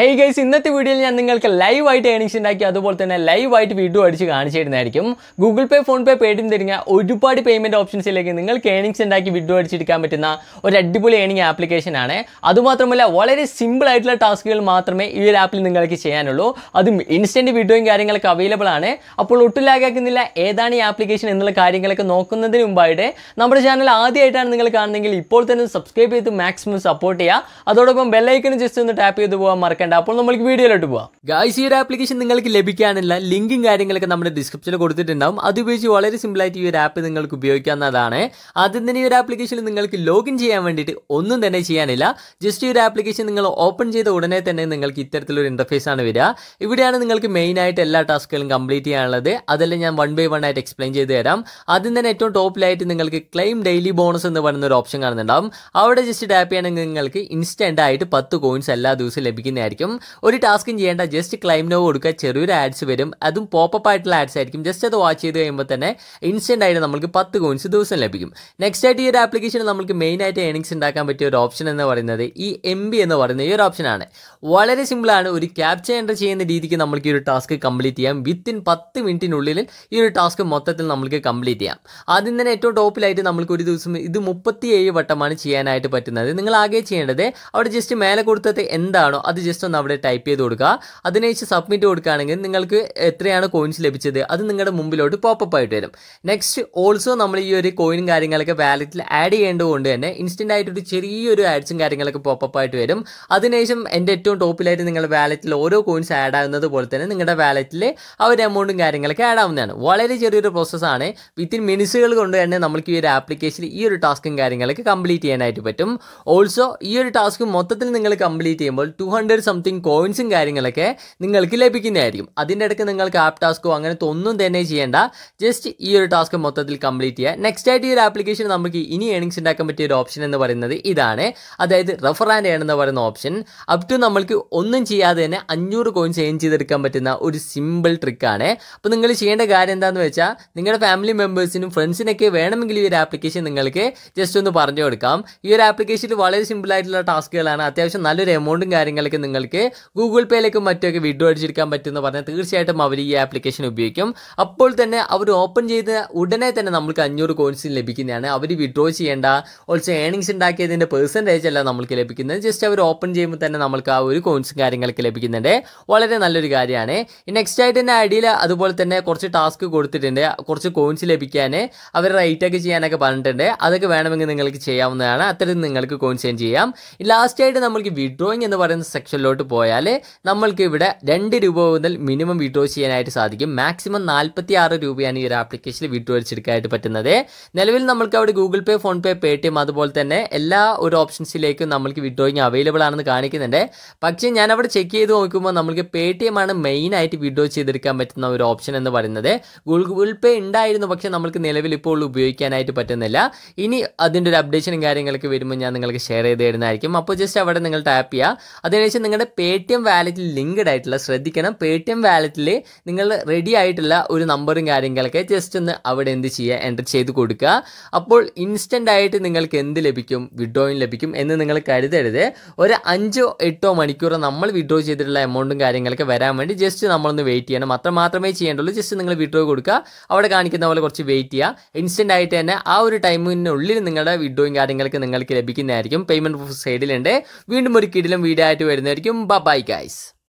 hey guys ഇന്നത്തെ വീഡിയോയിൽ ഞാൻ നിങ്ങൾക്ക് ലൈവ് ആയിട്ട് ഏണിങ്സ് ഉണ്ടാക്കി അതുപോലെ തന്നെ ലൈവ് ആയിട്ട് വീഡിയോ അടിച്ച് കാണിച്ചു തരുന്നതായിരിക്കും ഗൂഗിൾ പേ ഫോൺ പേ പേടിയും തരുന്ന ഒരുപാട് പേയ്മെൻറ്റ് ഓപ്ഷൻസിലേക്ക് നിങ്ങൾക്ക് ഏണിങ്സ് ഉണ്ടാക്കി വീഡിയോ അടിച്ചെടുക്കാൻ പറ്റുന്ന ഒരു അടിപൊളി ഏണിംഗ് ആപ്ലിക്കേഷൻ ആണ് അതുമാത്രമല്ല വളരെ സിമ്പിൾ ആയിട്ടുള്ള ടാസ്കുകൾ മാത്രമേ ഈ ഒരു ആപ്പിൽ നിങ്ങൾക്ക് ചെയ്യാനുള്ളൂ അതും ഇൻസ്റ്റൻറ്റ് വീഡിയോയും കാര്യങ്ങളൊക്കെ അവൈലബിൾ ആണ് അപ്പോൾ ഒട്ടും ലാഗാക്കുന്നില്ല ഏതാണ് ഈ ആപ്ലിക്കേഷൻ എന്നുള്ള കാര്യങ്ങളൊക്കെ നോക്കുന്നതിന് മുമ്പായിട്ട് നമ്മുടെ ചാനൽ ആദ്യമായിട്ടാണ് നിങ്ങൾ കാണുന്നതെങ്കിൽ ഇപ്പോൾ തന്നെ സബ്സ്ക്രൈബ് ചെയ്ത് മാക്സിമം സപ്പോർട്ട് ചെയ്യുക അതോടൊപ്പം ബെല്ലൈക്കനും ജസ്റ്റ് ഒന്ന് ടാപ്പ് ചെയ്ത് പോകാൻ മറക്കണ്ട അപ്പോൾ നമുക്ക് വീഡിയോയിലോട്ട് പോവാം ഗായ്സ് ഈ ഒരു ആപ്ലിക്കേഷൻ നിങ്ങൾക്ക് ലഭിക്കാനുള്ള ലിങ്കും കാര്യങ്ങളൊക്കെ നമ്മുടെ ഡിസ്ക്രിപ്ഷനിൽ കൊടുത്തിട്ടുണ്ടാവും അത് ഉപയോഗിച്ച് വളരെ സിമ്പിളായിട്ട് ഈ ഒരു ആപ്പ് നിങ്ങൾക്ക് ഉപയോഗിക്കാവുന്നതാണ് ആദ്യം തന്നെ ഈ ഒരു ആപ്ലിക്കേഷനിൽ നിങ്ങൾക്ക് ലോഗിൻ ചെയ്യാൻ വേണ്ടിയിട്ട് ഒന്നും തന്നെ ചെയ്യാനില്ല ജസ്റ്റ് ഈ ഒരു ആപ്ലിക്കേഷൻ നിങ്ങൾ ഓപ്പൺ ചെയ്ത ഉടനെ തന്നെ നിങ്ങൾക്ക് ഇത്തരത്തിലൊരു ഇൻ്റർഫേസ് ആണ് വരിക ഇവിടെയാണ് നിങ്ങൾക്ക് മെയിൻ ആയിട്ട് എല്ലാ ടാസ്കുകളും കംപ്ലീറ്റ് ചെയ്യാനുള്ളത് അതെല്ലാം ഞാൻ വൺ ബൈ വൺ ആയിട്ട് എക്സ്പ്ലെയിൻ ചെയ്ത് തരാം ആദ്യം തന്നെ ഏറ്റവും ടോപ്പിലായിട്ട് നിങ്ങൾക്ക് ക്ലെയിം ഡെയിലി ബോണസ് എന്ന് പറയുന്ന ഒരു ഓപ്ഷൻ കാണുന്നുണ്ടാവും അവിടെ ജസ്റ്റ് ടാപ്പ് ചെയ്യണമെങ്കിൽ നിങ്ങൾക്ക് ഇൻസ്റ്റൻ്റ് ആയിട്ട് പത്ത് കോയിൻസ് എല്ലാ ദിവസവും ലഭിക്കുന്നതായിരിക്കും ഒരു ടാസ്കും ചെയ്യേണ്ട ജസ്റ്റ് ക്ലൈം നോ കൊടുക്കുക ചെറിയൊരു ആഡ്സ് വരും അതും പോപ്പപ്പ് ആയിട്ടുള്ള ആഡ്സ് ആയിരിക്കും ജസ്റ്റ് അത് വാച്ച് ചെയ്ത് കഴിയുമ്പോൾ തന്നെ ഇൻസ്റ്റൻ്റ് ആയിട്ട് നമുക്ക് പത്ത് കോയിൻസ് ദിവസം ലഭിക്കും നെക്സ്റ്റ് ആയിട്ട് ഈ ഒരു ആപ്ലിക്കേഷൻ നമുക്ക് മെയിൻ ആയിട്ട് ഏണിങ്സ് ഉണ്ടാക്കാൻ പറ്റിയ ഒരു ഓപ്ഷൻ എന്ന് പറയുന്നത് ഈ എം ബി എന്ന് പറയുന്ന ഈ ഒരു ഓപ്ഷനാണ് വളരെ സിമ്പിളാണ് ഒരു ക്യാപ്ചർ എൻ്റർ ചെയ്യുന്ന രീതിക്ക് നമുക്ക് ഈ ഒരു ടാസ്ക് കംപ്ലീറ്റ് ചെയ്യാം വിത്തിൻ പത്ത് മിനിറ്റിനുള്ളിൽ ഈ ഒരു ടാസ്ക് മൊത്തത്തിൽ നമുക്ക് കംപ്ലീറ്റ് ചെയ്യാം ആദ്യം തന്നെ ഏറ്റവും ടോപ്പിലായിട്ട് നമുക്ക് ഒരു ദിവസം ഇത് മുപ്പത്തി ഏഴ് വട്ടമാണ് ചെയ്യാനായിട്ട് പറ്റുന്നത് നിങ്ങൾ ആകെ ചെയ്യേണ്ടത് അവിടെ ജസ്റ്റ് മേലെ കൊടുത്തത് എന്താണോ അത് ജസ്റ്റ് ഒന്ന് അവിടെ ടൈപ്പ് ചെയ്ത് കൊടുക്കുക അതിനുശേഷം സബ്മിറ്റ് കൊടുക്കുകയാണെങ്കിൽ നിങ്ങൾക്ക് എത്രയാണ് കോയിൻസ് ലഭിച്ചത് അത് നിങ്ങളുടെ മുമ്പിലോട്ട് പോപ്പപ്പ് ആയിട്ട് വരും നെക്സ്റ്റ് ഓൾസോ നമ്മൾ ഈ ഒരു കോയിനും കാര്യങ്ങളൊക്കെ വാലറ്റിൽ ആഡ് ചെയ്യേണ്ടതുകൊണ്ട് തന്നെ ഇൻസ്റ്റൻ്റ് ആയിട്ട് ഒരു ചെറിയൊരു ആഡ്സും കാര്യങ്ങളൊക്കെ പോപ്പപ്പ് ആയിട്ട് വരും അതിനുശേഷം എൻ്റെ ഏറ്റവും ടോപ്പിലായിട്ട് നിങ്ങളുടെ വാലറ്റിൽ ഓരോ കോയിൻസ് ആഡ് ആവുന്നത് പോലെ തന്നെ നിങ്ങളുടെ വാലറ്റിൽ ആ ഒരു എമൗണ്ടും കാര്യങ്ങളൊക്കെ ആഡ് ആവുന്നതാണ് വളരെ ചെറിയൊരു പ്രോസസ്സാണ് വിത്തിൻ മിനിറ്റ്സുകൾ കൊണ്ട് തന്നെ നമുക്ക് ഈ ഒരു ആപ്ലിക്കേഷനിൽ ഈ ഒരു ടാസ്കും കാര്യങ്ങളൊക്കെ കംപ്ലീറ്റ് ചെയ്യാനായിട്ട് പറ്റും ഓൾസോ ഈ ഒരു ടാസ്ക് മൊത്തത്തിൽ നിങ്ങൾ കംപ്ലീറ്റ് ചെയ്യുമ്പോൾ ടു ഹൺഡ്രഡ് സംതിങ് കോയിൻസും കാര്യങ്ങളൊക്കെ നിങ്ങൾക്ക് ലഭിക്കുന്നതായിരിക്കും അതിൻ്റെ ഇടയ്ക്ക് നിങ്ങൾക്ക് ആപ്പ് ടാസ്കോ അങ്ങനത്തെ ഒന്നും തന്നെ ചെയ്യേണ്ട ജസ്റ്റ് ഈ ഒരു ടാസ്ക് മൊത്തത്തിൽ കംപ്ലീറ്റ് ചെയ്യുക നെക്സ്റ്റ് ആയിട്ട് ഈ ഒരു ആപ്ലിക്കേഷൻ നമുക്ക് ഇനി ഏണിങ്സ് ഉണ്ടാക്കാൻ പറ്റിയ ഒരു ഓപ്ഷൻ എന്ന് പറയുന്നത് ഇതാണ് അതായത് റെഫർ ആൻഡ് ഏൺ എന്ന് പറയുന്ന ഓപ്ഷൻ അപ് ടു നമ്മൾക്ക് ഒന്നും ചെയ്യാതെ തന്നെ അഞ്ഞൂറ് കോയിൻസ് ഏൺ ചെയ്തെടുക്കാൻ പറ്റുന്ന ഒരു സിമ്പിൾ ട്രിക്കാണ് അപ്പോൾ നിങ്ങൾ ചെയ്യേണ്ട കാര്യം എന്താണെന്ന് വെച്ചാൽ നിങ്ങളുടെ ഫാമിലി മെമ്പേഴ്സിനും ഫ്രണ്ട്സിനൊക്കെ വേണമെങ്കിൽ ഈ ഒരു ആപ്ലിക്കേഷൻ നിങ്ങൾക്ക് ജസ്റ്റ് ഒന്ന് പറഞ്ഞു കൊടുക്കാം ഈ ഒരു ആപ്ലിക്കേഷനിൽ വളരെ സിമ്പിൾ ആയിട്ടുള്ള ടാസ്കുകളാണ് അത്യാവശ്യം നല്ലൊരു എമൗണ്ടും കാര്യങ്ങളൊക്കെ നിങ്ങൾക്ക് ഗൂഗിൾ പേയിലേക്കും മറ്റൊക്കെ വിഡ്രോ അടിച്ചെടുക്കാൻ പറ്റുമെന്ന് പറഞ്ഞാൽ തീർച്ചയായിട്ടും അവർ ഈ ആപ്ലിക്കേഷൻ ഉപയോഗിക്കും അപ്പോൾ തന്നെ അവർ ഓപ്പൺ ചെയ്ത് ഉടനെ തന്നെ നമുക്ക് അഞ്ഞൂറ് കോയിൻസ് ലഭിക്കുന്നതാണ് അവർ വിഡ്രോ ചെയ്യേണ്ട ഓൾസോ ഏണിങ്സ് ഉണ്ടാക്കിയതിൻ്റെ പെർസെൻറ്റേജ് അല്ല നമുക്ക് ലഭിക്കുന്നത് ജസ്റ്റ് അവർ ഓപ്പൺ ചെയ്യുമ്പോൾ തന്നെ നമുക്ക് ആ ഒരു കോയിൻസും കാര്യങ്ങളൊക്കെ ലഭിക്കുന്നുണ്ട് വളരെ നല്ലൊരു കാര്യമാണ് നെക്സ്റ്റ് ആയിട്ട് തന്നെ ഐഡിയയിൽ അതുപോലെ തന്നെ കുറച്ച് ടാസ്ക് കൊടുത്തിട്ടുണ്ട് കുറച്ച് കോയിൻസ് ലഭിക്കാൻ അവർ റേറ്റ് ഒക്കെ ചെയ്യാനൊക്കെ പറഞ്ഞിട്ടുണ്ട് അതൊക്കെ വേണമെങ്കിൽ നിങ്ങൾക്ക് ചെയ്യാവുന്നതാണ് അത്തരത്തിൽ നിങ്ങൾക്ക് കോയിൻസ് ഏൺ ചെയ്യാം ലാസ്റ്റ് ആയിട്ട് നമുക്ക് വിഡ്രോയിങ് എന്ന് പറയുന്ന സെക്ഷനിലോട്ട് പോയാൽ നമ്മൾക്ക് ഇവിടെ രണ്ട് രൂപ മുതൽ മിനിമം വിഡ്രോ ചെയ്യാനായിട്ട് സാധിക്കും മാക്സിമം നാൽപ്പത്തി ആറ് രൂപയാണ് ഈ ഒരു ആപ്ലിക്കേഷനിൽ വിഡ്രോ അടിച്ചെടുക്കാനായിട്ട് പറ്റുന്നത് നിലവിൽ നമ്മൾക്ക് അവിടെ Google Pay PhonePe Paytm അതുപോലെ തന്നെ എല്ലാ ഒരു ഓപ്ഷൻസിലേക്കും നമ്മൾക്ക് വിഡ്രോയിങ് അവൈലബിൾ ആണെന്ന് കാണിക്കുന്നുണ്ട് പക്ഷേ ഞാൻ അവിടെ ചെക്ക് ചെയ്ത് നോക്കുമ്പോൾ നമുക്ക് പേ ടി എം ആണ് മെയിൻ ആയിട്ട് വിഡ്രോ ചെയ്തെടുക്കാൻ പറ്റുന്ന ഒരു ഓപ്ഷൻ എന്ന് പറയുന്നത് ഗൂഗിൾ പേ ഉണ്ടായിരുന്നു പക്ഷേ നമുക്ക് നിലവിൽ ഇപ്പോൾ ഉപയോഗിക്കാനായിട്ട് പറ്റുന്നില്ല ഇനി അതിൻ്റെ ഒരു അപ്ഡേഷനും കാര്യങ്ങളൊക്കെ വരുമ്പോൾ ഞാൻ നിങ്ങൾക്ക് ഷെയർ ചെയ്ത് തരുന്നതായിരിക്കും അപ്പോൾ ജസ്റ്റ് അവിടെ നിങ്ങൾ ടാപ്പ് ചെയ്യുക അതിനുശേഷം നിങ്ങളുടെ പേ ടി എം വാലറ്റിൽ ലിങ്ക്ഡ് ആയിട്ടുള്ള ശ്രദ്ധിക്കണം പേ ടി എം വാലറ്റിൽ നിങ്ങൾ റെഡി ആയിട്ടുള്ള ഒരു നമ്പറും കാര്യങ്ങളൊക്കെ ജസ്റ്റ് ഒന്ന് അവിടെ എന്ത് ചെയ്യുക എൻ്റർ ചെയ്ത് കൊടുക്കുക അപ്പോൾ ഇൻസ്റ്റൻ്റ് ആയിട്ട് നിങ്ങൾക്ക് എന്ത് ലഭിക്കും വിഡ്രോയും ലഭിക്കും എന്ന് നിങ്ങൾ കരുതരുത് ഒരു അഞ്ചോ എട്ടോ മണിക്കൂർ നമ്മൾ വിഡ്രോ ചെയ്തിട്ടുള്ള എമൗണ്ടും കാര്യങ്ങളൊക്കെ വരാൻ വേണ്ടി ജസ്റ്റ് നമ്മളൊന്ന് വെയിറ്റ് ചെയ്യണം അത്ര മാത്രമേ ചെയ്യേണ്ടുള്ളൂ ജസ്റ്റ് നിങ്ങൾ വിഡ്രോ കൊടുക്കുക അവിടെ കാണിക്കുന്ന പോലെ കുറച്ച് വെയിറ്റ് ചെയ്യുക ഇൻസ്റ്റൻ്റ് ആയിട്ട് തന്നെ ആ ഒരു ടൈമിനുള്ളിൽ നിങ്ങളുടെ വിഡ്രോയും കാര്യങ്ങളൊക്കെ നിങ്ങൾക്ക് ലഭിക്കുന്നതായിരിക്കും പേയ്മെൻറ്റ് സൈഡിലുണ്ട് വീണ്ടും ഒരു കിടിലും വീഡിയോ ആയിട്ട് വരുന്നതായിരിക്കും ബൈ ഗൈസ്